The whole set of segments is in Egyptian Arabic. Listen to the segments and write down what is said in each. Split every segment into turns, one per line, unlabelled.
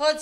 خدي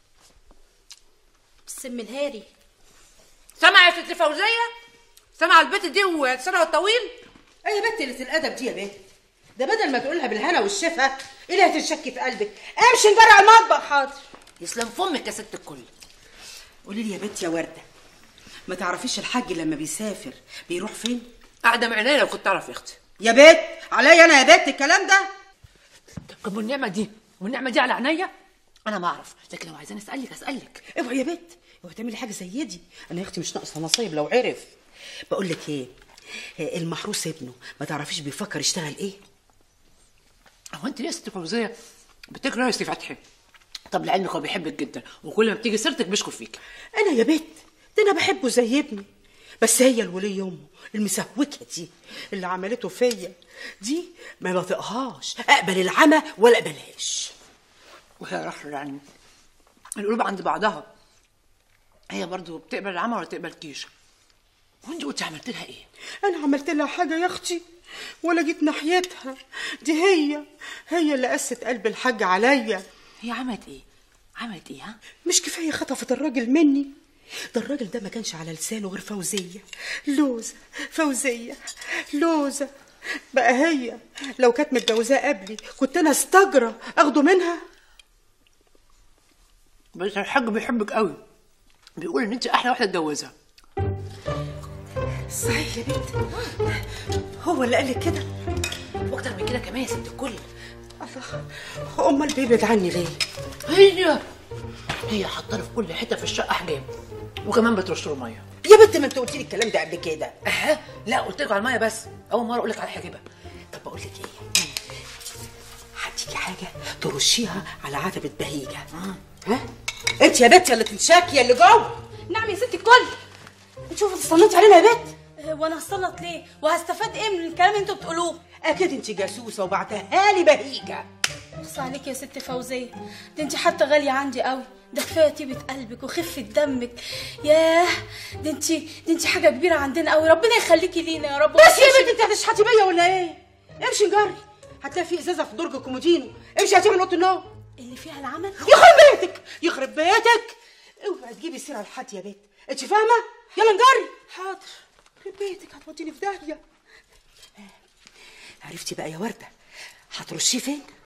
السم الهاري
سامعه يا ست فوزيه سامعه البت دي وسنه الطويل
ايه يا بنت قله الادب دي يا بنت ده بدل ما تقولها بالهنا والشفا ايه اللي هتشكي في قلبك امشي نجري على المطبخ
حاضر
يسلم فمك يا ست الكل
قولي لي يا بنت يا ورده ما تعرفيش الحاج لما بيسافر بيروح فين
قاعده مع عينيا لو كنت اعرف يا اختي
يا بنت عليا انا يا بنت الكلام ده
طب والنعمه دي والنعمه دي على عينيا انا ما اعرف لكن لو عايزاني اسالك اسالك
اوعي يا بنت اوعي تعملي حاجه زي دي انا يا اختي مش ناقصه نصايب لو عرف بقول لك ايه آه، المحروس ابنه ما تعرفيش بيفكر يشتغل ايه
هو انت ليه يا ست فوزيه بتكره يا سي فتحي طب لعلمك هو بيحبك جدا وكل ما بتيجي سيرتك بيشكر فيك
انا يا بنت ده انا بحبه زي ابني بس هي الولية امه المسهوكه دي اللي عملته فيا دي ما بطيقهاش اقبل العمى ولا اقبلهاش
وهي راح يعني القلوب عند بعضها هي برضو بتقبل العمى ولا تقبل كيش وانت قلتي عملت لها ايه
انا عملت لها حاجه يا اختي ولا جيت ناحيتها دي هي هي اللي قست قلب الحاج عليا
هي عملت ايه عملت ايه ها
مش كفايه خطفت الراجل مني ده الراجل ده ما كانش على لسانه غير فوزيه لوزه فوزيه لوزه بقى هي لو كانت متجوزاه قبلي كنت انا استجرى اخده منها
بس الحاج بيحبك قوي بيقول ان انت احلى واحده اتجوزها
صحيح يا بنت هو اللي قال لك كده
واكتر من كده كمان يا ست الكل
الله امال بيبعد عني ليه
هي هي حاطه له في كل حته في الشقه حجاب وكمان بترش له ميه
يا بنت ما انت قلت لي الكلام ده قبل كده
اها لا قلت لك على الميه بس اول مره اقول لك على حجابها
طب بقول لك ايه هديكي حاجه ترشيها على عتبه بهيجه ها انت يا بنت اللي تنشاكي اللي جوه
نعم يا ست الكل
شوفي اتصنتي علينا يا بنت
آه، وانا هسلط ليه وهستفاد ايه من الكلام اللي انتوا بتقولوه
اكيد انت جاسوسه وبعتها لي بهيجه
بص عليك يا ست فوزية ده انت حتى غالية عندي قوي ده كفاية طيبة قلبك وخفة دمك ياه ده انت ده انت حاجة كبيرة عندنا قوي ربنا يخليكي لينا يا رب
بس يا بنت انت هتشحتي بيا ولا ايه امشي نجري هتلاقي في ازازه في درج الكومودينو امشي هاتيها من اوضه النوم
اللي فيها العمل
يخرب بيتك يخرب بيتك اوعي تجيبي سيره لحد يا بنت انت فاهمه يلا نجري
حاضر
يخرب بيتك هتوديني في داهيه عرفتي بقى يا ورده هترشيه فين